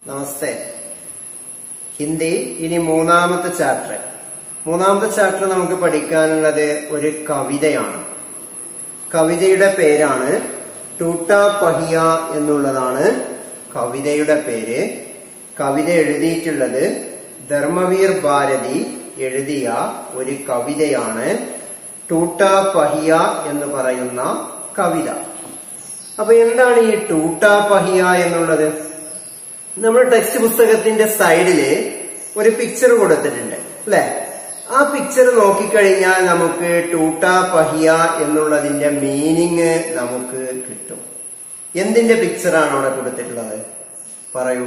നമസ്തേ ഹിന്ദി ഇനി മൂന്നാമത്തെ ചാപ്റ്റർ മൂന്നാമത്തെ ചാപ്റ്റർ നമുക്ക് പഠിക്കാനുള്ളത് ഒരു കവിതയാണ് കവിതയുടെ പേരാണ് ടൂട്ട പഹിയ എന്നുള്ളതാണ് കവിതയുടെ പേര് കവിത എഴുതിയിട്ടുള്ളത് ധർമ്മവീർ ഭാരതി എഴുതിയ ഒരു കവിതയാണ് ടൂട്ട പഹിയ എന്ന് പറയുന്ന കവിത അപ്പൊ എന്താണ് ഈ ടൂട്ട പഹിയ എന്നുള്ളത് നമ്മുടെ ടെക്സ്റ്റ് പുസ്തകത്തിന്റെ സൈഡില് ഒരു പിക്ചർ കൊടുത്തിട്ടുണ്ട് അല്ലെ ആ പിക്ചർ നോക്കിക്കഴിഞ്ഞാൽ നമുക്ക് ടൂട്ട പഹിയ എന്നുള്ളതിന്റെ മീനിങ് നമുക്ക് കിട്ടും എന്തിന്റെ പിക്ചറാണ് അവിടെ കൊടുത്തിട്ടുള്ളത് പറയൂ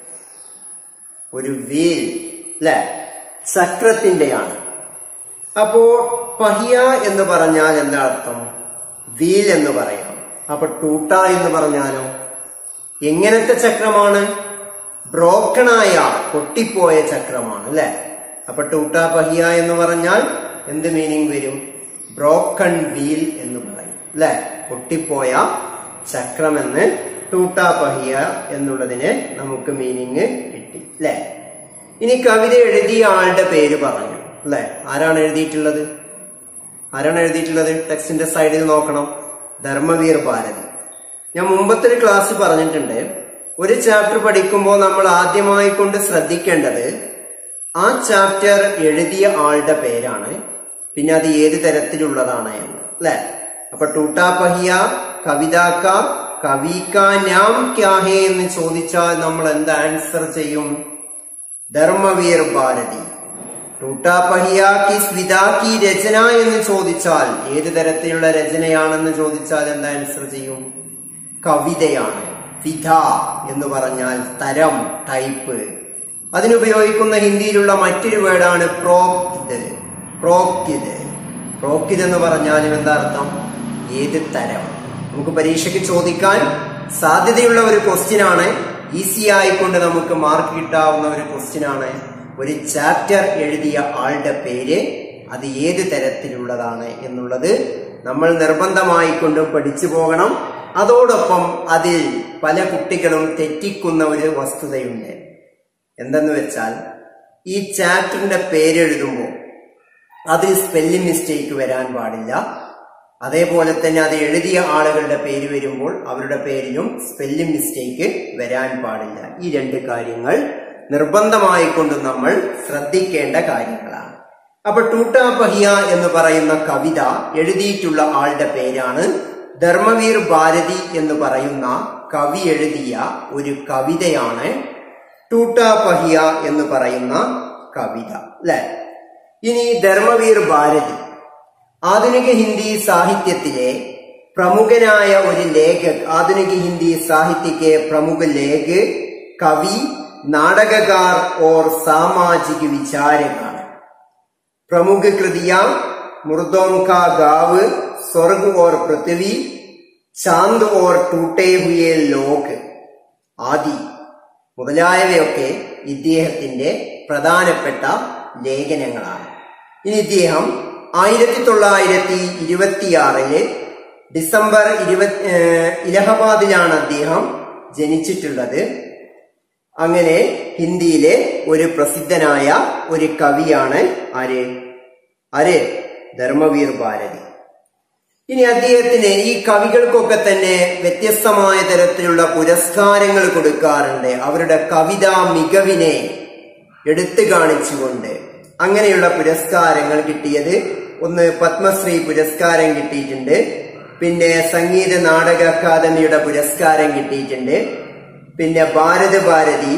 ഒരു വീൽ അല്ലെ ചക്രത്തിന്റെയാണ് അപ്പോ പഹിയ എന്ന് പറഞ്ഞാൽ എന്താ അർത്ഥം വീൽ എന്ന് പറയാം അപ്പൊ ടൂട്ട എന്ന് പറഞ്ഞാലോ എങ്ങനത്തെ ചക്രമാണ് ബ്രോക്കണായ പൊട്ടിപ്പോയ ചക്രമാണ് അല്ലെ അപ്പൊ ടൂട്ട പഹിയ എന്ന് പറഞ്ഞാൽ എന്ത് മീനിങ് വരും ബ്രോക്കൺ വീൽ എന്ന് പറയും അല്ലെ പൊട്ടിപ്പോയ ചക്രമെന്ന് ടൂട്ട പഹിയ എന്നുള്ളതിന് നമുക്ക് മീനിങ് കിട്ടി അല്ലെ ഇനി കവിത എഴുതിയ ആളുടെ പേര് പറഞ്ഞു അല്ലെ ആരാണ് എഴുതിയിട്ടുള്ളത് ആരാണ് എഴുതിയിട്ടുള്ളത് ടെക്സ്റ്റിന്റെ സൈഡിൽ നോക്കണം ധർമ്മവീർ ഭാരതി ഞാൻ മുമ്പത്തെ ഒരു ക്ലാസ് പറഞ്ഞിട്ടുണ്ട് ഒരു ചാപ്റ്റർ പഠിക്കുമ്പോൾ നമ്മൾ ആദ്യമായി കൊണ്ട് ശ്രദ്ധിക്കേണ്ടത് ആ ചാപ്റ്റർ എഴുതിയ ആളുടെ പേരാണ് പിന്നെ അത് ഏത് തരത്തിലുള്ളതാണ് എന്ന് അല്ലെ അപ്പൊ ടൂട്ടാ പഹിയ കവിതാക്ക കവിക്ക നാം ക്യാഹേ എന്ന് ചോദിച്ചാൽ നമ്മൾ എന്ത് ആൻസർ ചെയ്യും ധർമ്മവീർ ഭാരതി ടൂട്ടാ പഹിയ കിസ് വിതാ കി രചന എന്ന് ചോദിച്ചാൽ ഏത് തരത്തിലുള്ള രചനയാണെന്ന് ചോദിച്ചാൽ എന്താ ആൻസർ ചെയ്യും കവിതയാണ് വിധ എന്ന് പറഞ്ഞാൽ തരം ടൈപ്പ് അതിനുപയോഗിക്കുന്ന ഹിന്ദിയിലുള്ള മറ്റൊരു വേർഡാണ് പ്രോക്ത് പ്രോക്ത് പ്രോക്ത് എന്ന് പറഞ്ഞാലും എന്താ അർത്ഥം ഏത് തരം നമുക്ക് പരീക്ഷയ്ക്ക് ചോദിക്കാൻ സാധ്യതയുള്ള ഒരു ക്വസ്റ്റ്യൻ ആണ് ഈസി ആയിക്കൊണ്ട് നമുക്ക് മാർക്ക് കിട്ടാവുന്ന ഒരു ക്വസ്റ്റ്യൻ ആണ് ഒരു ചാപ്റ്റർ എഴുതിയ ആളുടെ പേര് അത് ഏത് തരത്തിലുള്ളതാണ് എന്നുള്ളത് നമ്മൾ നിർബന്ധമായിക്കൊണ്ട് പഠിച്ചു പോകണം അതോടൊപ്പം അതിൽ പല കുട്ടികളും തെറ്റിക്കുന്ന ഒരു വസ്തുതയുണ്ട് എന്തെന്ന് വെച്ചാൽ ഈ ചാപ്റ്ററിന്റെ പേരെഴുതുമ്പോൾ അതിൽ സ്പെല്ലിംഗ് മിസ്റ്റേക്ക് വരാൻ പാടില്ല അതേപോലെ തന്നെ അത് എഴുതിയ ആളുകളുടെ പേര് വരുമ്പോൾ അവരുടെ പേരിലും സ്പെല്ലിംഗ് മിസ്റ്റേക്ക് വരാൻ പാടില്ല ഈ രണ്ട് കാര്യങ്ങൾ നിർബന്ധമായിക്കൊണ്ട് നമ്മൾ ശ്രദ്ധിക്കേണ്ട കാര്യങ്ങളാണ് അപ്പൊ ടൂട്ടാ പഹിയ എന്ന് പറയുന്ന കവിത എഴുതിയിട്ടുള്ള ആളുടെ പേരാണ് ധർമ്മവീർ ഭാരതി എന്ന് പറയുന്ന കവി എഴുതിയ ഒരു കവിതയാണ് ടൂട്ടാ പഹിയ എന്ന് പറയുന്ന കവിത അല്ലെ ഇനി ധർമ്മവീർ ഭാരതി ആധുനിക ഹിന്ദി സാഹിത്യത്തിലെ പ്രമുഖനായ ഒരു ലേഖക് ആധുനിക ഹിന്ദി സാഹിത്യके പ്രമുഖ ലേഖ് കവി നാടകകാർ ഓർ സാമാജിക വിചാരകാണ് പ്രമുഖ കൃതിയാ മുർദോം കാ ഗാവ് സ്വർഗ് ഓർ പൃഥ്വി ചാന്ദ് ഓർ ടൂട്ടേ ഹുയെ ലോക് ആദി മുതലായവയൊക്കെ ഇദ്ദേഹത്തിന്റെ പ്രധാനപ്പെട്ട ലേഖനങ്ങളാണ് ഇനി ഇദ്ദേഹം ആയിരത്തി തൊള്ളായിരത്തി ഇരുപത്തിയാറില് ഡിസംബർ ഇരുപത്തി ഇലഹബാദിലാണ് അദ്ദേഹം ജനിച്ചിട്ടുള്ളത് അങ്ങനെ ഹിന്ദിയിലെ ഒരു പ്രസിദ്ധനായ ഒരു കവിയാണ് ആര് ആര് ധർമ്മവീർ ഭാരതി ഇനി അദ്ദേഹത്തിന് ഈ കവികൾക്കൊക്കെ തന്നെ വ്യത്യസ്തമായ തരത്തിലുള്ള പുരസ്കാരങ്ങൾ കൊടുക്കാറുണ്ട് അവരുടെ കവിതാ മികവിനെ എടുത്തു കാണിച്ചുകൊണ്ട് അങ്ങനെയുള്ള പുരസ്കാരങ്ങൾ കിട്ടിയത് ഒന്ന് പത്മശ്രീ പുരസ്കാരം കിട്ടിയിട്ടുണ്ട് പിന്നെ സംഗീത നാടക അക്കാദമിയുടെ പുരസ്കാരം കിട്ടിയിട്ടുണ്ട് പിന്നെ ഭാരത് ഭാരതി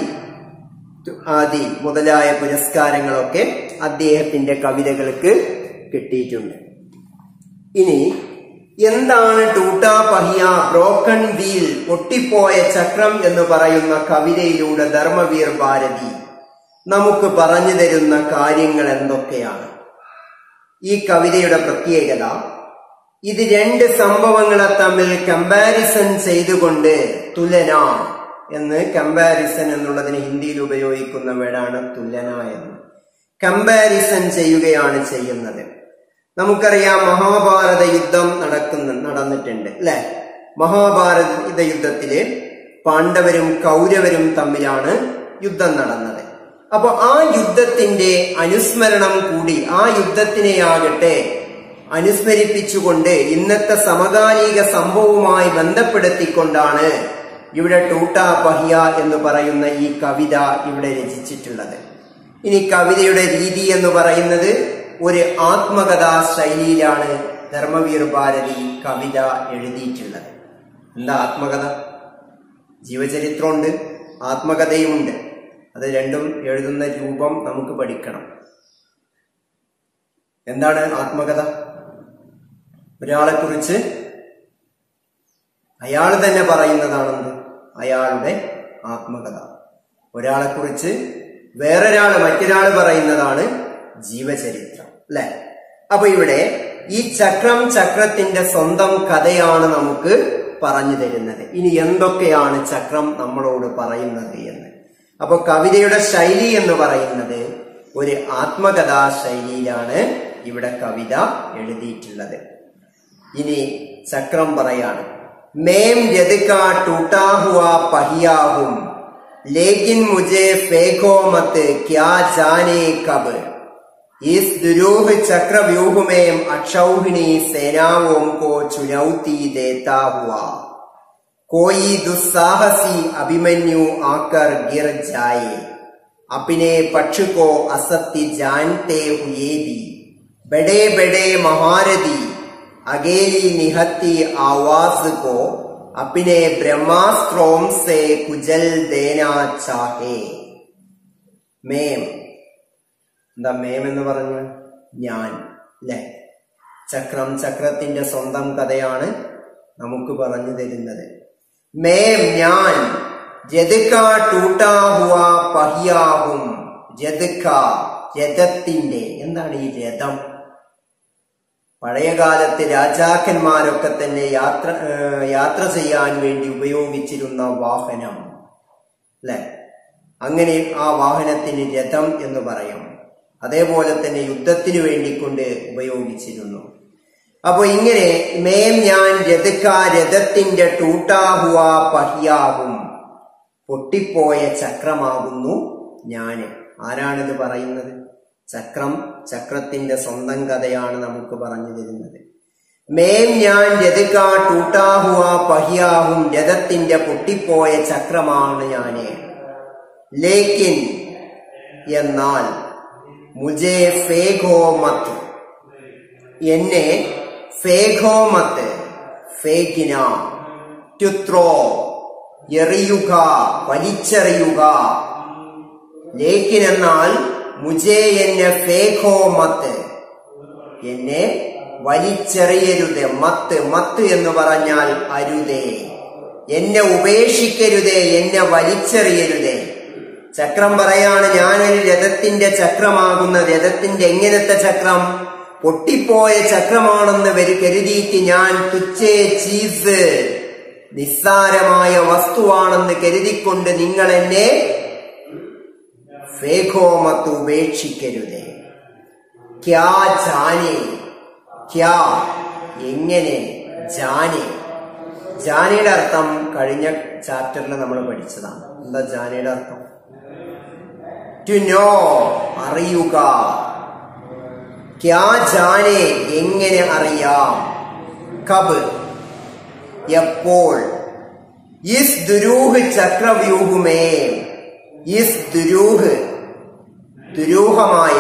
ആദി മുതലായ പുരസ്കാരങ്ങളൊക്കെ അദ്ദേഹത്തിന്റെ കവിതകൾക്ക് കിട്ടിയിട്ടുണ്ട് ഇനി എന്താണ് ടൂട്ടാ പഹിയ ബ്രോക്കൺ വീൽ പൊട്ടിപ്പോയ ചക്രം എന്ന് പറയുന്ന കവിതയിലൂടെ ധർമ്മവീർ ഭാരതി നമുക്ക് പറഞ്ഞു തരുന്ന കാര്യങ്ങൾ എന്തൊക്കെയാണ് ഈ കവിതയുടെ പ്രത്യേകത ഇത് രണ്ട് സംഭവങ്ങളെ തമ്മിൽ കമ്പാരിസൺ ചെയ്തുകൊണ്ട് തുലന എന്ന് കമ്പാരിസൺ എന്നുള്ളതിന് ഹിന്ദിയിൽ ഉപയോഗിക്കുന്ന വേടാണ് തുലന എന്ന് കമ്പാരിസൺ ചെയ്യുകയാണ് ചെയ്യുന്നത് നമുക്കറിയാം മഹാഭാരത യുദ്ധം നടക്കുന്ന നടന്നിട്ടുണ്ട് അല്ലെ മഹാഭാരത യുദ്ധത്തില് പാണ്ഡവരും കൗരവരും തമ്മിലാണ് യുദ്ധം നടന്നത് അപ്പൊ ആ യുദ്ധത്തിന്റെ അനുസ്മരണം കൂടി ആ യുദ്ധത്തിനെയാകട്ടെ അനുസ്മരിപ്പിച്ചുകൊണ്ട് ഇന്നത്തെ സമകാലിക സംഭവവുമായി ബന്ധപ്പെടുത്തിക്കൊണ്ടാണ് ഇവിടെ ടൂട്ട പഹിയ എന്ന് പറയുന്ന ഈ കവിത ഇവിടെ രചിച്ചിട്ടുള്ളത് ഇനി കവിതയുടെ രീതി എന്ന് പറയുന്നത് ഒരു ആത്മകഥാ ശൈലിയിലാണ് ധർമ്മവീർ ഭാരതി കവിത എഴുതിയിട്ടുള്ളത് എന്താ ആത്മകഥ ജീവചരിത്രമുണ്ട് ആത്മകഥയുമുണ്ട് അത് രണ്ടും എഴുതുന്ന രൂപം നമുക്ക് പഠിക്കണം എന്താണ് ആത്മകഥ ഒരാളെ കുറിച്ച് അയാൾ തന്നെ പറയുന്നതാണെന്ന് അയാളുടെ ആത്മകഥ ഒരാളെ കുറിച്ച് വേറൊരാള് മറ്റൊരാൾ പറയുന്നതാണ് ജീവചരിത്രം അല്ലെ അപ്പൊ ഇവിടെ ഈ ചക്രം ചക്രത്തിന്റെ സ്വന്തം കഥയാണ് നമുക്ക് പറഞ്ഞു തരുന്നത് ഇനി എന്തൊക്കെയാണ് ചക്രം നമ്മളോട് പറയുന്നത് എന്ന് അപ്പൊ കവിതയുടെ ശൈലി എന്ന് പറയുന്നത് ഒരു ആത്മകഥാ ശൈലിയിലാണ് ഇവിടെ കവിത എഴുതിയിട്ടുള്ളത് ഇനി ചക്രം പറയാണ് മേം രതിക ടൂട്ടാ ഹുവാ पहियाहुम लेकिन मुझे फेंको मत क्या जाने कब इस दुरूह चक्रव्यूह में अक्षौहिणी सेनाओं को चुनौती देता हुआ कोई दुस्साहसी अभिमन्यु आकर गिर जाए अपने पक्ष को असत्य जानते हुए भी बड़े बड़े महारथी अकेली निहत्ती आवाज को अपने ब्रह्मास्त्रों से कुचल देना चाहे മേം എന്താ മേം എന്ന് പറഞ്ഞു ഞാൻ അല്ലെ ചക്രം ചക്രത്തിന്റെ സ്വന്തം കഥയാണ് നമുക്ക് പറഞ്ഞു തരുന്നത് മേം ഞാൻ ജതുക്ക ടൂട്ടാ ഹുവ പഹിയാഹും ജതുക്ക രഥത്തിന്റെ എന്താണ് ഈ രഥം പഴയകാലത്ത് രാജാക്കന്മാരൊക്കെ തന്നെ യാത്ര ഏഹ് യാത്ര ചെയ്യാൻ വേണ്ടി ഉപയോഗിച്ചിരുന്ന വാഹനം അല്ലെ അങ്ങനെ ആ വാഹനത്തിന് രഥം എന്ന് പറയാം അതേപോലെ തന്നെ യുദ്ധത്തിന് വേണ്ടിക്കൊണ്ട് ഉപയോഗിച്ചിരുന്നു അപ്പൊ ഇങ്ങനെ മേം ഞാൻ രഥക്ക രഥത്തിന്റെ ടൂട്ടാഹുവ പഹിയാഹും പൊട്ടിപ്പോയ ചക്രമാകുന്നു ഞാന് ആരാണിത് പറയുന്നത് ചക്രം ചക്രത്തിന്റെ സ്വന്തം കഥയാണ് നമുക്ക് പറഞ്ഞു തരുന്നത് മേം ഞാൻ രഥക്ക ടൂട്ടാഹുവ പഹിയാഹും രഥത്തിന്റെ പൊട്ടിപ്പോയ ചക്രമാണ് ഞാന് ലേക്കിൻ എന്നാൽ മുജേ ഫേഘോമത്ത് എന്നെ ഫേഘോമത്ത് ഫേക്കിന ടുത്രോ എറിയുക വലിച്ചെറിയുക ലേക്കിൻ എന്നാൽ മുജേ എന്നെ ഫേഘോമത്ത് എന്നെ വലിച്ചെറിയരുത് മത്ത് മത്ത് എന്ന് പറഞ്ഞാൽ അരുതേ എന്നെ ഉപേക്ഷിക്കരുതേ എന്നെ വലിച്ചെറിയരുതേ ചക്രം പറയാണ് ഞാനൊരു രഥത്തിന്റെ ചക്രമാകുന്ന രഥത്തിന്റെ എങ്ങനത്തെ ചക്രം പൊട്ടിപ്പോയ ചക്രമാണെന്ന് വരി കരുതിയിട്ട് ഞാൻ തുച്ചേ ചീസ് നിസ്സാരമായ വസ്തുവാണെന്ന് കരുതിക്കൊണ്ട് നിങ്ങൾ എന്നെ ഫേഘോമത്ത് ഉപേക്ഷിക്കരുതേ ക്യാ ജാനെ ക്യാ എങ്ങനെ ജാനെ ജാനയുടെ അർത്ഥം കഴിഞ്ഞ ചാപ്റ്ററിൽ നമ്മൾ പഠിച്ചതാണ് എന്താ ജാനയുടെ അർത്ഥം ടു നോ അറിയുക ക്യാ ജാനെ എങ്ങനെ അറിയാം കബ് എപ്പോൾ ഇസ് ദുരൂഹ് ചക്രവ്യൂഹുമേ ഇസ് ദുരൂഹ് ദുരൂഹമായ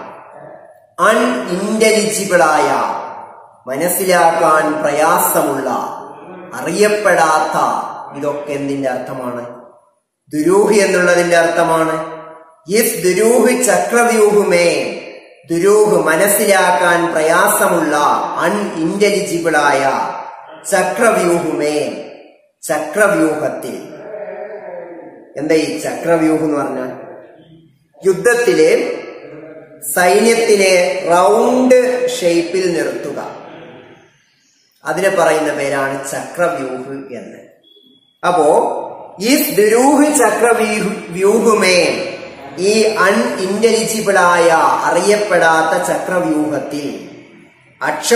അൺഇന്റലിജിബിളായ മനസ്സിലാക്കാൻ പ്രയാസമുള്ള അറിയപ്പെടാത്ത ഇതൊക്കെ എന്തിന്റെ അർത്ഥമാണ് ദുരൂഹ് എന്നുള്ളതിന്റെ അർത്ഥമാണ് യിസ് ദുരൂഹ് ചക്രവ്യൂഹുമേ ദുരൂഹ് മനസ്സിലാക്കാൻ പ്രയാസമുള്ള അൺഇന്റലിജിബിളായ ചക്രവ്യൂഹുമേ ചക്രവ്യൂഹത്തിൽ എന്താ ഈ ചക്രവ്യൂഹം എന്ന് പറഞ്ഞാൽ യുദ്ധത്തില് സൈന്യത്തിനെ റൗണ്ട് ഷേപ്പിൽ നിർത്തുക അതിനെ പറയുന്ന പേരാണ് ചക്രവ്യൂഹ് എന്ന് അപ്പോ ഈ ദുരൂഹ് ചക്രവ്യൂഹ് വ്യൂഹുമേ ഈ അൺഇന്റലിജിബിളായ അറിയപ്പെടാത്ത ചക്രവ്യൂഹത്തിൽ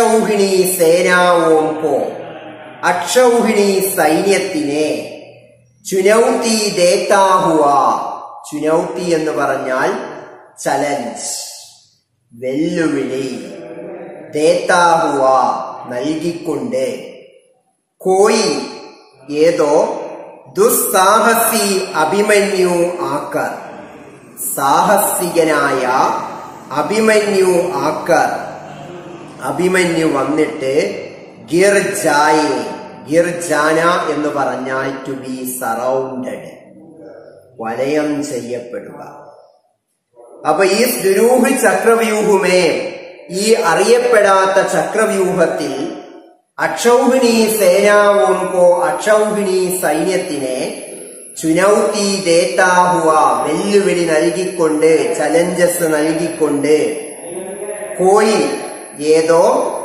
അക്ഷൗഹിണി സേനാവോംകോ അക്ഷൗഹിണി സൈന്യത്തിനെ ചുനൗത്തി ദേത്താഹുവ ചുനൗത്തി എന്ന് പറഞ്ഞാൽ ചലഞ്ച് വെല്ലുവിളി ദേത്താഹുവ നൽകിക്കൊണ്ട് കോയി ഏതോ ദുസ്സാഹസി അഭിമന്യു ആക്കർ സാഹസികനായ അഭിമന്യു ആക്കർ അഭിമന്യു വന്നിട്ട് ഗിർജായെ ഗിർജാന എന്ന് പറഞ്ഞാൽ ടു ബി സറൗണ്ടഡ് വലയം ചെയ്യപ്പെടുക അപ്പൊ ഈ ദുരൂഹ് ചക്രവ്യൂഹമേ ഈ അറിയപ്പെടാത്ത ചക്രവ്യൂഹത്തിൽ അക്ഷൗഹിണി സേനാവോൻകോ അക്ഷൗഹിണി സൈന്യത്തിനെ ചുനൗത്തി ദേത്താഹുവ വെല്ലുവിളി നൽകിക്കൊണ്ട് ചലഞ്ചസ് നൽകിക്കൊണ്ട് പോയി ഏതോ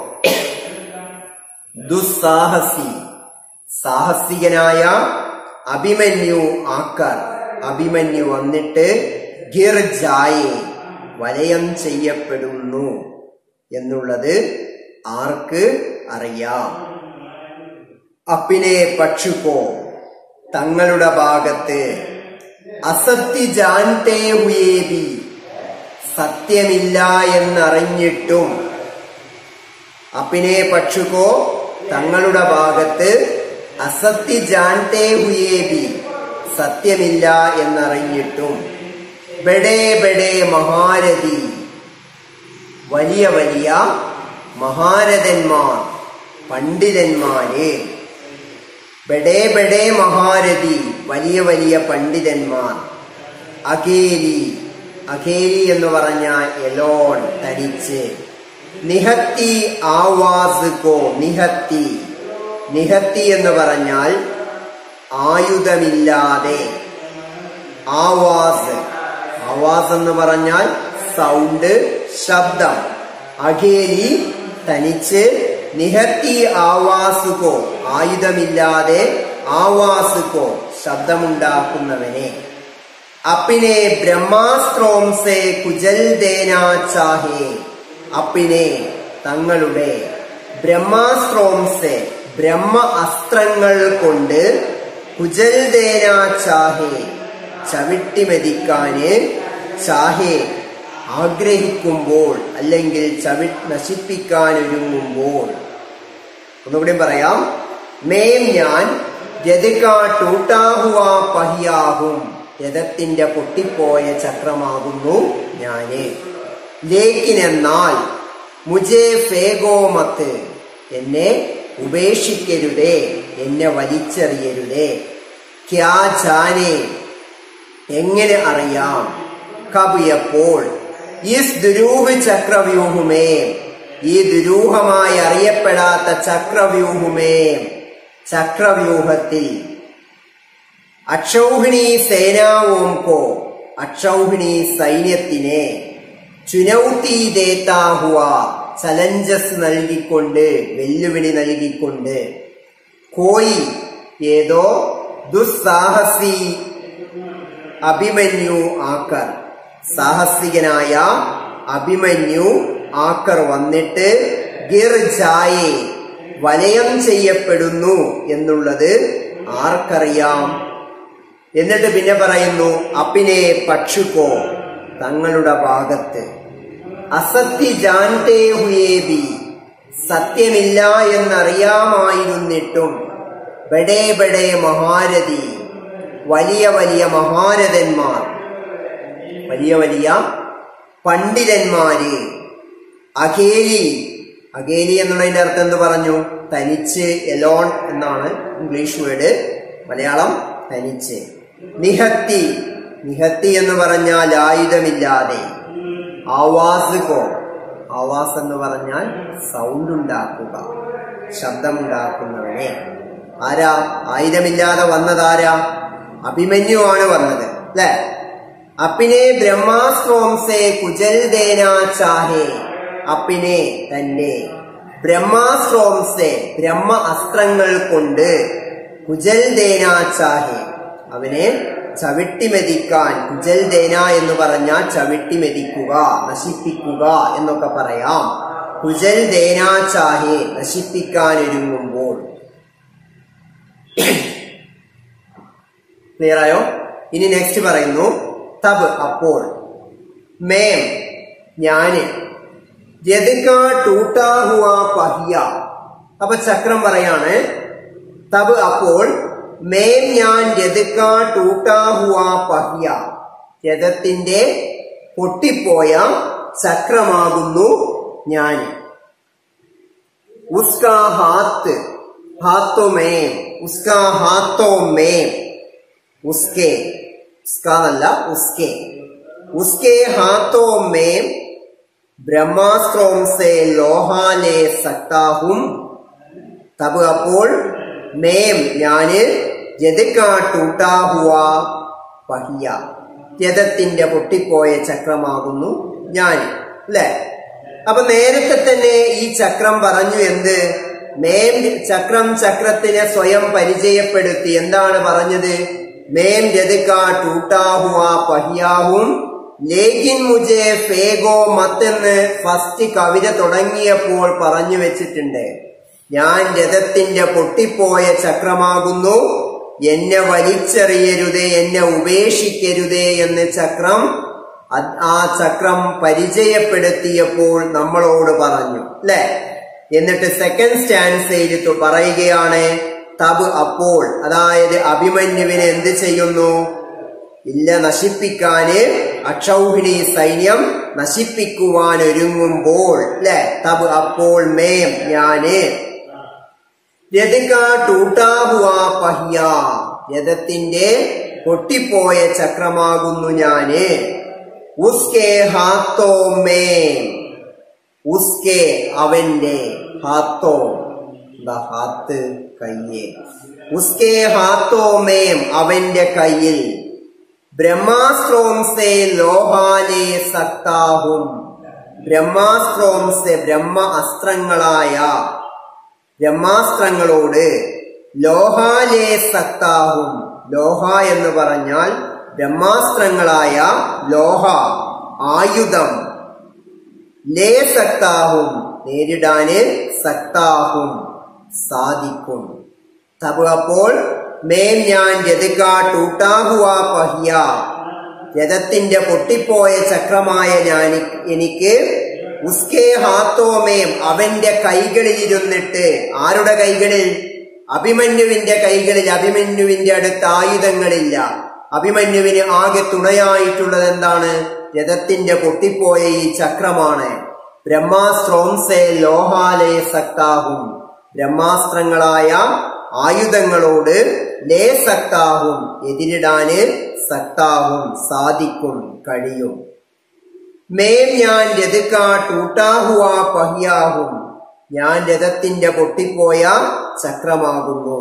ദുസ്സാഹസി സാഹസികനായ അഭിമന്യു ആക്കർ അഭിമന്യു വന്നിട്ട് ഗിർജായെ വലയം ചെയ്യപ്പെടുന്നു എന്നുള്ളത് ആർക്ക് അറിയാം അപ്പിനെ പക്ഷുക്കോ തങ്ങളുടെ ഭാഗത്ത് അസത്യ ജാൻതേ ഹുയേബി സത്യമില്ല എന്നറിഞ്ഞിട്ടും അപ്പിനെ പക്ഷുക്കോ തങ്ങളുടെ ഭാഗത്ത് അസത്യ ജാൻതേ ഹുയേബി സത്യമില്ല എന്നറിഞ്ഞിട്ടും ബഡേ ബഡേ മഹാരഥി വലിയ വലിയ മഹാരഥന്മാർ പണ്ഡിതന്മാരെ ബഡേ ബഡേ മഹാരഥി വലിയ വലിയ പണ്ഡിതന്മാർ അകേലി അകേലി എന്ന് പറഞ്ഞാൽ എലോൺ തനിച്ച് നിഹത്തി ആവാസ് കോ നിഹത്തി നിഹത്തി എന്ന് പറഞ്ഞാൽ ആയുധമില്ലാതെ ആവാസ് ആവാസ് എന്ന് പറഞ്ഞാൽ സൗണ്ട് ശബ്ദം അഖേലി തനിച്ച് നിഹത്തി ആവാസുകോ ആയുധമില്ലാതെ ആവാസുകോ ശബ്ദമുണ്ടാക്കുന്നവനെ അപ്പിനെ ബ്രഹ്മാസ്ത്രോംസെ കുജൽ ദേനാ ചാഹേ അപ്പിനെ തങ്ങളുടെ ബ്രഹ്മാസ്ത്രോംസെ ബ്രഹ്മ അസ്ത്രങ്ങൾ കൊണ്ട് കുജൽ ദേനാ ചാഹേ ചവിട്ടിമെതിക്കാന് ചാഹേ ആഗ്രഹിക്കുമ്പോൾ അല്ലെങ്കിൽ ചവി നശിപ്പിക്കാനൊരുങ്ങുമ്പോൾ ഒന്നുകൂടി പറയാം മേം ഞാൻ രഥിക്കാ ടൂട്ടാഹുവ പഹിയാഹും രഥത്തിന്റെ പൊട്ടിപ്പോയ ചക്രമാകുന്നു ഞാന് ലേക്കിനെന്നാൽ മുജേ ഫേഗോമത്ത് എന്നെ ഉപേക്ഷിക്കരുതേ എന്നെ വലിച്ചെറിയരുതേ ക്യാ ജാനേ എങ്ങനെ അറിയാം കബ് എപ്പോൾ ഈ ദുരൂഹ ചക്രവ്യൂഹമേ ഈ ദുരൂഹമായി അറിയപ്പെടാത്ത ചക്രവ്യൂഹമേ ചക്രവ്യൂഹത്തിൽ അക്ഷൗഹിണി സേനാവോംകോ അക്ഷൗഹിണി സൈന്യത്തിനെ ചുനൗത്തി ദേത്താഹുവ ചലഞ്ചസ് നൽകിക്കൊണ്ട് വെല്ലുവിളി നൽകിക്കൊണ്ട് കോയി ഏതോ ദുസ്സാഹസി അഭിമന്യു ആക്കർ സാഹസികനായ അഭിമന്യു ആക്കർ വന്നിട്ട് ഗിർജായെ വലയം ചെയ്യപ്പെടുന്നു എന്നുള്ളത് ആർക്കറിയാം എന്നിട്ട് പിന്നെ പറയുന്നു അപ്പിനെ പക്ഷുക്കോ തങ്ങളുടെ ഭാഗത്ത് അസത്യ ജാൻതേ ഹുയേബി സത്യമില്ല എന്നറിയാമായിരുന്നിട്ടും ബഡേ ബഡേ മഹാരഥി വലിയ വലിയ മഹാരഥന്മാർ വലിയ വലിയ പണ്ഡിതന്മാര് അഖേലി അഖേലി എന്നുള്ളതിന്റെ അർത്ഥം എന്ത് പറഞ്ഞു തനിച്ച് എലോൺ എന്നാണ് ഇംഗ്ലീഷ് വേർഡ് മലയാളം തനിച്ച് നിഹത്തി നിഹത്തി എന്ന് പറഞ്ഞാൽ ആയുധമില്ലാതെ ആവാസ് കോ ആവാസ് എന്ന് പറഞ്ഞാൽ സൗണ്ട് ഉണ്ടാക്കുക ശബ്ദമുണ്ടാക്കുന്നവനെ ആരാ ആയുധമില്ലാതെ വന്നതാരാ അഭിമന്യു ആണ് വന്നത് അല്ലെ അപ്പിനെ ബ്രഹ്മാസ്ത്രോംസെ കുജൽ ദേനാ ചാഹേ അപ്പിനെ തന്റെ ബ്രഹ്മാസ്ത്രോംസെ ബ്രഹ്മ അസ്ത്രങ്ങൾ കൊണ്ട് കുജൽ ദേനാ ചാഹേ അവനെ ചവിട്ടിമെതിക്കാൻ കുജൽ ദേന എന്ന് പറഞ്ഞാൽ ചവിട്ടിമെതിക്കുക നശിപ്പിക്കുക എന്നൊക്കെ പറയാം കുജൽ ദേനാ ചാഹേ നശിപ്പിക്കാൻ ഒരുങ്ങുമ്പോൾ ക്ലിയർ ആയോ ഇനി നെക്സ്റ്റ് പറയുന്നു തബ് അപ്പോൾ മേം ഞാന് ജതിക ടൂട്ടാ ഹുവ പഹിയ അപ്പൊ ചക്രം പറയാണ് തബ് അപ്പോൾ മേം ഞാൻ രതിക ടൂട്ടാ ഹുവ പഹിയ രഥത്തിന്റെ പൊട്ടിപ്പോയ ചക്രമാകുന്നു ഞാൻ ഉസ്കാ ഹാത്ത് ഹാത്തോ മേം ഉസ്കാ ഹാത്തോ മേം ഉസ്കെ ഉസ്കാ അല്ല ഉസ്കെ ഉസ്കെ ഹാത്തോ മേം ബ്രഹ്മാസ്ത്രോം സെ ലോഹാലെ സക്താഹും തബ് അപ്പോൾ മേം ഞാന് ജതിക്കാ ടൂട്ടാ ഹുവ പഹിയ രഥത്തിന്റെ പൊട്ടിപ്പോയ ചക്രമാകുന്നു ഞാൻ അല്ലെ അപ്പൊ നേരത്തെ തന്നെ ഈ ചക്രം പറഞ്ഞു എന്ത് മേം ചക്രം ചക്രത്തിനെ സ്വയം പരിചയപ്പെടുത്തി എന്താണ് പറഞ്ഞത് മേം രതിക്കാ ടൂട്ടാ ഹുവ പഹിയാഹും ലേക്കിൻ മുജെ ഫേഗോ മത്തെന്ന് ഫസ്റ്റ് കവിത തുടങ്ങിയപ്പോൾ പറഞ്ഞു വെച്ചിട്ടുണ്ട് ഞാൻ രഥത്തിന്റെ പൊട്ടിപ്പോയ ചക്രമാകുന്നു എന്നെ വലിച്ചെറിയരുതേ എന്നെ ഉപേക്ഷിക്കരുതേ എന്ന് ചക്രം അത് ആ ചക്രം പരിചയപ്പെടുത്തിയപ്പോൾ നമ്മളോട് പറഞ്ഞു അല്ലെ എന്നിട്ട് സെക്കൻഡ് സ്റ്റാൻസയിൽ പറയുകയാണ് തബ് അപ്പോൾ അതായത് അഭിമന്യുവിനെ എന്ത് ചെയ്യുന്നു ഇല്ല നശിപ്പിക്കാന് അക്ഷൗഹിണി സൈന്യം നശിപ്പിക്കുവാൻ ഒരുങ്ങുമ്പോൾ അല്ലെ തബ് അപ്പോൾ മേം ഞാന് രതിക ടൂട്ടാഹുവ പഹ്യ രഥത്തിന്റെ പൊട്ടിപ്പോയ ചക്രമാകുന്നു ഞാന് ഉസ്കെ ഹാത്തോ മേം ഉസ്കെ അവന്റെ ഹാത്തോ എന്താ ഹാത്ത് കയ്യേ ഉസ്കെ ഹാത്തോ മേം അവന്റെ കയ്യിൽ ബ്രഹ്മാസ്ത്രോംസെ ലോഹാലെ സക്താഹും ബ്രഹ്മാസ്ത്രോംസെ ബ്രഹ്മ അസ്ത്രങ്ങളായ ബ്രഹ്മാസ്ത്രങ്ങളോട് ലോഹാലേ സക്താഹും ലോഹ എന്ന് പറഞ്ഞാൽ ബ്രഹ്മാസ്ത്രങ്ങളായ ലോഹ ആയുധം ലേ സക്താഹും നേരിടാന് സക്താഹും സാധിക്കും തബ് അപ്പോൾ മേം ഞാൻ രതിക ടൂട്ടാഹുവ പഹ്യ രഥത്തിന്റെ പൊട്ടിപ്പോയ ചക്രമായ ഞാൻ എനിക്ക് ഉസ്കെ ഹാത്തോമേം അവന്റെ കൈകളിൽ ഇരുന്നിട്ട് ആരുടെ കൈകളിൽ അഭിമന്യുവിന്റെ കൈകളിൽ അഭിമന്യുവിന്റെ അടുത്ത് ആയുധങ്ങളില്ല അഭിമന്യുവിന് ആകെ തുണയായിട്ടുള്ളത് എന്താണ് രഥത്തിന്റെ പൊട്ടിപ്പോയ ഈ ചക്രമാണ് ബ്രഹ്മാസ്ത്രോംസെ ലോഹാലേ സക്താഹും ബ്രഹ്മാസ്ത്രങ്ങളായ ആയുധങ്ങളോട് ലേ സക്താഹും എതിരിടാന് സക്താഹും സാധിക്കും കഴിയും മേം ഞാൻ രതിക ടൂട്ടാഹുവ പഹ്യാഹും ഞാൻ രഥത്തിന്റെ പൊട്ടിപ്പോയ ചക്രമാകുന്നു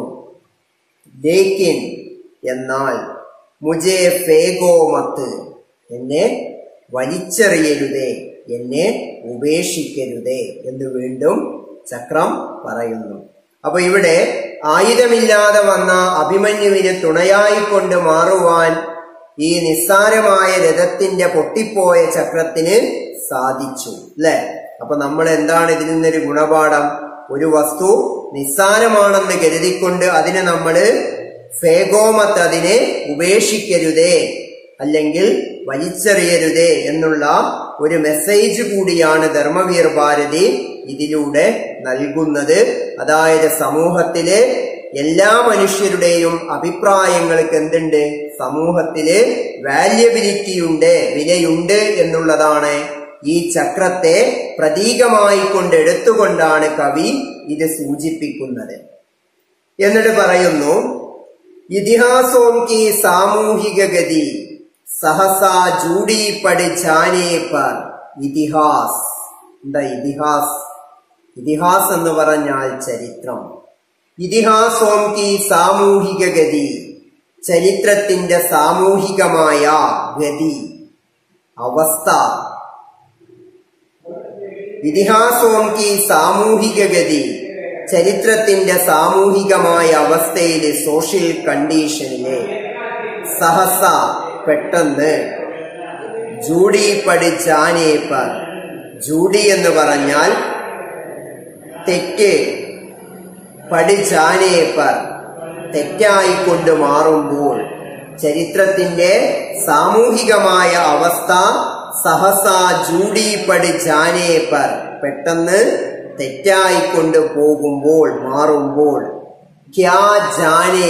ലേക്കിൻ എന്നാൽ മുജേ ഫേഗോ മത്ത് എന്നെ വലിച്ചെറിയരുതേ എന്നെ ഉപേക്ഷിക്കരുതേ എന്ന് വീണ്ടും ചക്രം പറയുന്നു അപ്പൊ ഇവിടെ ആയുധമില്ലാതെ വന്ന അഭിമന്യുവിന് തുണയായിക്കൊണ്ട് മാറുവാൻ ഈ നിസ്സാരമായ രഥത്തിന്റെ പൊട്ടിപ്പോയ ചക്രത്തിന് സാധിച്ചു അല്ലെ അപ്പൊ നമ്മൾ എന്താണ് ഇതിൽ നിന്നൊരു ഗുണപാഠം ഒരു വസ്തു നിസ്സാരമാണെന്ന് കരുതിക്കൊണ്ട് അതിനെ നമ്മള് ഫേഗോമത്ത് അതിനെ ഉപേക്ഷിക്കരുതേ അല്ലെങ്കിൽ വലിച്ചെറിയരുതേ എന്നുള്ള ഒരു മെസ്സേജ് കൂടിയാണ് ധർമ്മവീർ ഭാരതി ഇതിലൂടെ നൽകുന്നത് അതായത് സമൂഹത്തിലെ എല്ലാ മനുഷ്യരുടെയും അഭിപ്രായങ്ങൾക്ക് എന്തുണ്ട് സമൂഹത്തില് വാല്യബിലിറ്റി ഉണ്ട് വിലയുണ്ട് എന്നുള്ളതാണ് ഈ ചക്രത്തെ പ്രതീകമായി കൊണ്ട് എടുത്തുകൊണ്ടാണ് കവി ഇത് സൂചിപ്പിക്കുന്നത് എന്നിട്ട് പറയുന്നു ഇതിഹാസോം കി സാമൂഹിക ഗതി സഹസാ ജൂഡി പടി ജാനേ പർ ഇതിഹാസ് എന്താ ഇതിഹാസ് ഇതിഹാസ് എന്ന് പറഞ്ഞാൽ ചരിത്രം ഇതിഹാസോം കി സാമൂഹിക ഗതി ചരിത്രത്തിന്റെ സാമൂഹികമായ ഗതി അവസ്ഥ ഇതിഹാസോം കി സാമൂഹിക ഗതി ചരിത്രത്തിന്റെ സാമൂഹികമായ അവസ്ഥയിലെ സോഷ്യൽ കണ്ടീഷനിലെ സഹസ പെട്ടെന്ന് ജൂഡി പഠിച്ചാനേപ്പർ ജൂഡി എന്ന് പറഞ്ഞാൽ തെറ്റ് പഠിച്ചാനേപ്പർ തെറ്റായിക്കൊണ്ട് മാറുമ്പോൾ ചരിത്രത്തിന്റെ സാമൂഹികമായ അവസ്ഥ സഹസ ജൂഡിപ്പടി ജാനേ പർ പെട്ടെന്ന് തെറ്റായിക്കൊണ്ട് പോകുമ്പോൾ മാറുമ്പോൾ ക്യാ ജാനേ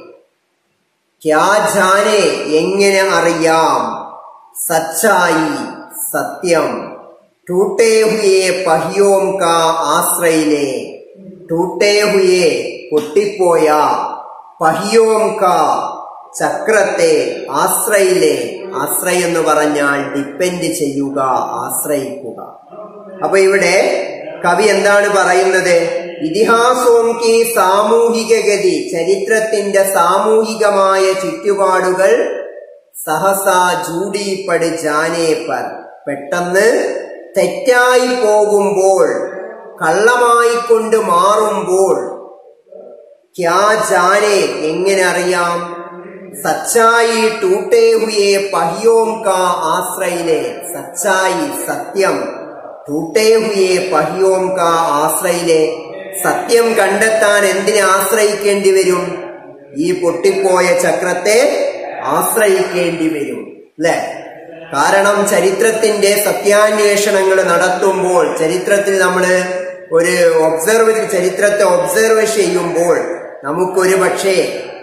ക്യാ ജാനേ എങ്ങനെ അറിയാം സച്ചായി സത്യം ടൂട്ടേ ഹുയെ പഹിയോം കാ ആശ്രയിലെ ടൂട്ടേ ഹുയെ പൊട്ടിപ്പോയ പഹിയോം കാ ചക്രത്തെ ആശ്രയിലെ ആശ്രയം എന്ന് പറഞ്ഞാൽ ഡിപ്പെൻഡ് ചെയ്യുക ആശ്രയിക്കുക അപ്പൊ ഇവിടെ കവി എന്താണ് പറയുന്നത് ഇതിഹാസവും കി സാമൂഹിക ഗതി ചരിത്രത്തിന്റെ സാമൂഹികമായ ചുറ്റുപാടുകൾ സഹസ ജൂഡിപ്പടി ജാനേപ്പർ പെട്ടെന്ന് തെറ്റായി പോകുമ്പോൾ കള്ളമായിക്കൊണ്ട് മാറുമ്പോൾ ക്യാ ജാനെ എങ്ങനെ അറിയാം സച്ചായി ടൂട്ടേ ഹുയെ പഹിയോം കാ ആശ്രയിലെ സച്ചായി സത്യം ടൂട്ടേ ഹുയെ പഹിയോം കാ ആശ്രയിലെ സത്യം കണ്ടെത്താൻ എന്തിനെ ആശ്രയിക്കേണ്ടി വരും ഈ പൊട്ടിപ്പോയ ചക്രത്തെ ആശ്രയിക്കേണ്ടി വരും അല്ലെ കാരണം ചരിത്രത്തിന്റെ സത്യാന്വേഷണങ്ങൾ നടത്തുമ്പോൾ ചരിത്രത്തിൽ നമ്മൾ ഒരു ഒബ്സർവ് ചരിത്രത്തെ ഒബ്സർവ് ചെയ്യുമ്പോൾ നമുക്കൊരു പക്ഷേ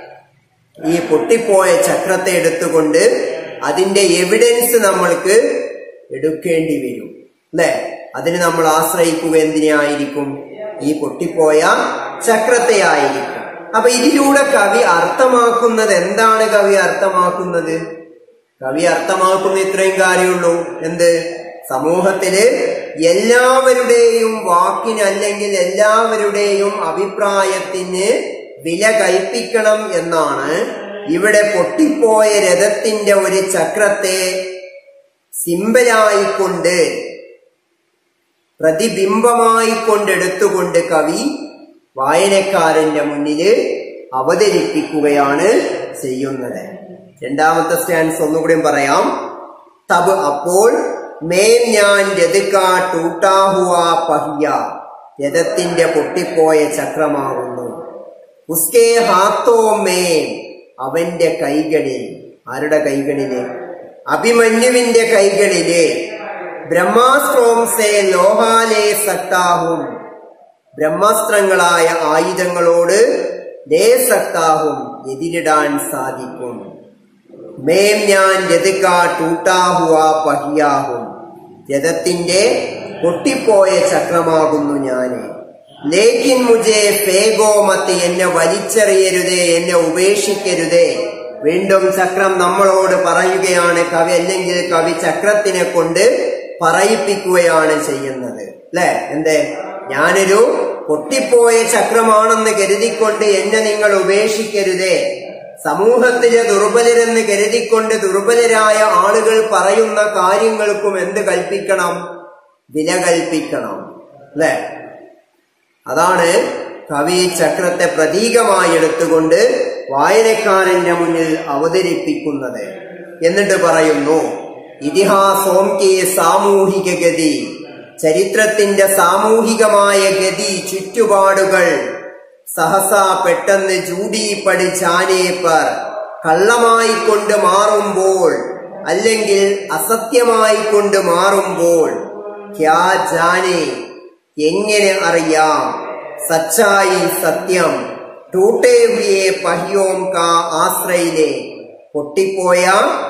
ഈ പൊട്ടിപ്പോയ ചക്രത്തെ എടുത്തുകൊണ്ട് അതിന്റെ എവിഡൻസ് നമ്മൾക്ക് എടുക്കേണ്ടി വരും അല്ലെ അതിന് നമ്മൾ ആശ്രയിക്കുക എന്തിനായിരിക്കും ഈ പൊട്ടിപ്പോയ ചക്രത്തെ ആയിരിക്കും അപ്പൊ ഇതിലൂടെ കവി അർത്ഥമാക്കുന്നത് എന്താണ് കവി അർത്ഥമാക്കുന്നത് കവി അർത്ഥമാക്കുന്ന ഇത്രയും കാര്യമുള്ളൂ എന്ത് സമൂഹത്തില് എല്ലാവരുടെയും വാക്കിന് അല്ലെങ്കിൽ എല്ലാവരുടെയും അഭിപ്രായത്തിന് വില കൽപ്പിക്കണം എന്നാണ് ഇവിടെ പൊട്ടിപ്പോയ രഥത്തിന്റെ ഒരു ചക്രത്തെ സിമ്പലായിക്കൊണ്ട് പ്രതിബിംബമായി കൊണ്ടെടുത്തുകൊണ്ട് കവി വായനക്കാരന്റെ മുന്നില് അവതരിപ്പിക്കുകയാണ് ചെയ്യുന്നത് രണ്ടാമത്തെ സ്റ്റാൻസ് ഒന്നുകൂടിയും പറയാം തബ് അപ്പോൾ മേം ഞാൻ രതുക്കാ ടൂട്ടാഹുവ പഹിയ രഥത്തിന്റെ പൊട്ടിപ്പോയ ചക്രമാകുന്നു ഉസ്കേ ഹാത്തോ മേം അവന്റെ കൈകളിൽ ആരുടെ കൈകളില് അഭിമന്യുവിന്റെ കൈകളില് ബ്രഹ്മാസ്ത്രോംസേ ലോഹാലേ സക്താഹും ബ്രഹ്മാസ്ത്രങ്ങളായ ആയുധങ്ങളോട് ലേ സക്താഹും എതിരിടാൻ സാധിക്കും മേം ഞാൻ രതിക ടൂട്ടാഹുവ പഹിയാഹും രഥത്തിന്റെ പൊട്ടിപ്പോയ ചക്രമാകുന്നു ഞാന് ലേക്കിൻ മുജെ ഫേഗോമത്ത് എന്നെ വലിച്ചെറിയരുതേ എന്നെ ഉപേക്ഷിക്കരുതേ വീണ്ടും ചക്രം നമ്മളോട് പറയുകയാണ് കവി അല്ലെങ്കിൽ കവി ചക്രത്തിനെ കൊണ്ട് പറയിപ്പിക്കുകയാണ് ചെയ്യുന്നത് അല്ലെ എന്തേ ഞാനൊരു പൊട്ടിപ്പോയ ചക്രമാണെന്ന് കരുതിക്കൊണ്ട് എന്നെ നിങ്ങൾ ഉപേക്ഷിക്കരുതേ സമൂഹത്തിലെ ദുർബലരെന്ന് കരുതിക്കൊണ്ട് ദുർബലരായ ആളുകൾ പറയുന്ന കാര്യങ്ങൾക്കും എന്ത് കൽപ്പിക്കണം വില കൽപ്പിക്കണം അല്ലെ അതാണ് കവി ചക്രത്തെ പ്രതീകമായി എടുത്തുകൊണ്ട് വായനക്കാരന്റെ മുന്നിൽ അവതരിപ്പിക്കുന്നത് എന്നിട്ട് പറയുന്നു ഇതിഹാസോം കെ സാമൂഹിക ഗതി ചരിത്രത്തിന്റെ സാമൂഹികമായ ഗതി ചുറ്റുപാടുകൾ സഹസ പെട്ടെന്ന് ജൂഡി പടി ചാനേപ്പർ കള്ളമായി കൊണ്ട് മാറുമ്പോൾ അല്ലെങ്കിൽ അസത്യമായി കൊണ്ട് മാറുമ്പോൾ ക്യാ ജാനെ എങ്ങനെ അറിയാം സച്ചായി സത്യം ടൂട്ടേ ഹുയെ പഹിയോം കാ ആശ്രയിലെ പൊട്ടിപ്പോയ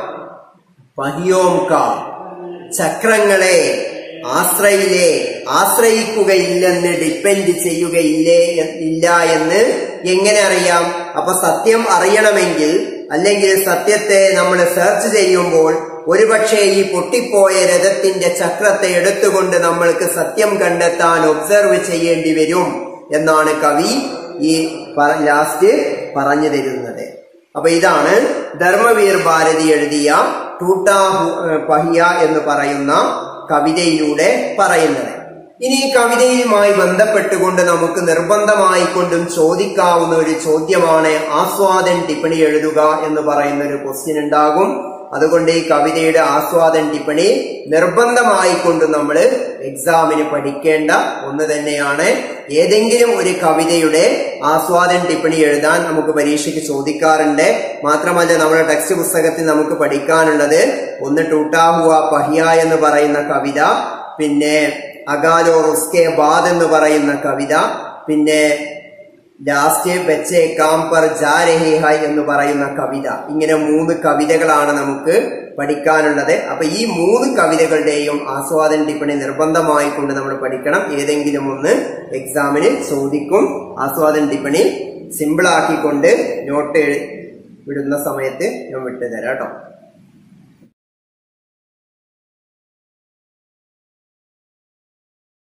പഹിയോം കാ ചക്രങ്ങളെ ആശ്രയിലെ ആശ്രയിക്കുകയില്ലെന്ന് ഡിപ്പെൻഡ് ചെയ്യുകയില്ലേ ഇല്ല എന്ന് എങ്ങനെ അറിയാം അപ്പൊ സത്യം അറിയണമെങ്കിൽ അല്ലെങ്കിൽ സത്യത്തെ നമ്മൾ സെർച്ച് ചെയ്യുമ്പോൾ ഒരുപക്ഷെ ഈ പൊട്ടിപ്പോയ രഥത്തിന്റെ ചക്രത്തെ എടുത്തുകൊണ്ട് നമ്മൾക്ക് സത്യം കണ്ടെത്താൻ ഒബ്സർവ് ചെയ്യേണ്ടി വരും എന്നാണ് കവി ഈ ലാസ്റ്റ് പറഞ്ഞു തരുന്നത് അപ്പൊ ഇതാണ് ധർമ്മവീർ ഭാരതി എഴുതിയ ടൂട്ടാ പഹിയ എന്ന് പറയുന്ന കവിതയിലൂടെ പറയുന്നത് ഇനി ഈ കവിതയുമായി ബന്ധപ്പെട്ടുകൊണ്ട് നമുക്ക് നിർബന്ധമായി കൊണ്ടും ചോദിക്കാവുന്ന ഒരു ചോദ്യമാണ് ആസ്വാദൻ ടിപ്പണി എഴുതുക എന്ന് പറയുന്ന ഒരു ക്വസ്റ്റ്യൻ ഉണ്ടാകും അതുകൊണ്ട് ഈ കവിതയുടെ ആസ്വാദൻ ടിപ്പണി നിർബന്ധമായി കൊണ്ട് നമ്മൾ എക്സാമിന് പഠിക്കേണ്ട ഒന്ന് തന്നെയാണ് ഏതെങ്കിലും ഒരു കവിതയുടെ ആസ്വാദൻ ടിപ്പണി എഴുതാൻ നമുക്ക് പരീക്ഷയ്ക്ക് ചോദിക്കാറുണ്ട് മാത്രമല്ല നമ്മുടെ ടെക്സ്റ്റ് പുസ്തകത്തിൽ നമുക്ക് പഠിക്കാനുള്ളത് ഒന്ന് ടൂട്ടാ ഹുവ പഹിയ എന്ന് പറയുന്ന കവിത പിന്നെ അഗാലോ റുസ്കെ ബാദ് എന്ന് പറയുന്ന കവിത പിന്നെ ലാസ്റ്റ് ബച്ചെ കാംപർ ജാ രഹി ഹൈ എന്ന് പറയുന്ന കവിത ഇങ്ങനെ മൂന്ന് കവിതകളാണ് നമുക്ക് പഠിക്കാനുള്ളത് അപ്പൊ ഈ മൂന്ന് കവിതകളുടെയും ആസ്വാദന ടിപ്പണി നിർബന്ധമായി കൊണ്ട് നമ്മൾ പഠിക്കണം ഏതെങ്കിലും ഒന്ന് എക്സാമിന് ചോദിക്കും ആസ്വാദന ടിപ്പണി സിമ്പിൾ ആക്കിക്കൊണ്ട് നോട്ട് എഴു- വിടുന്ന സമയത്ത് ഞാൻ വിട്ടുതരാം കേട്ടോ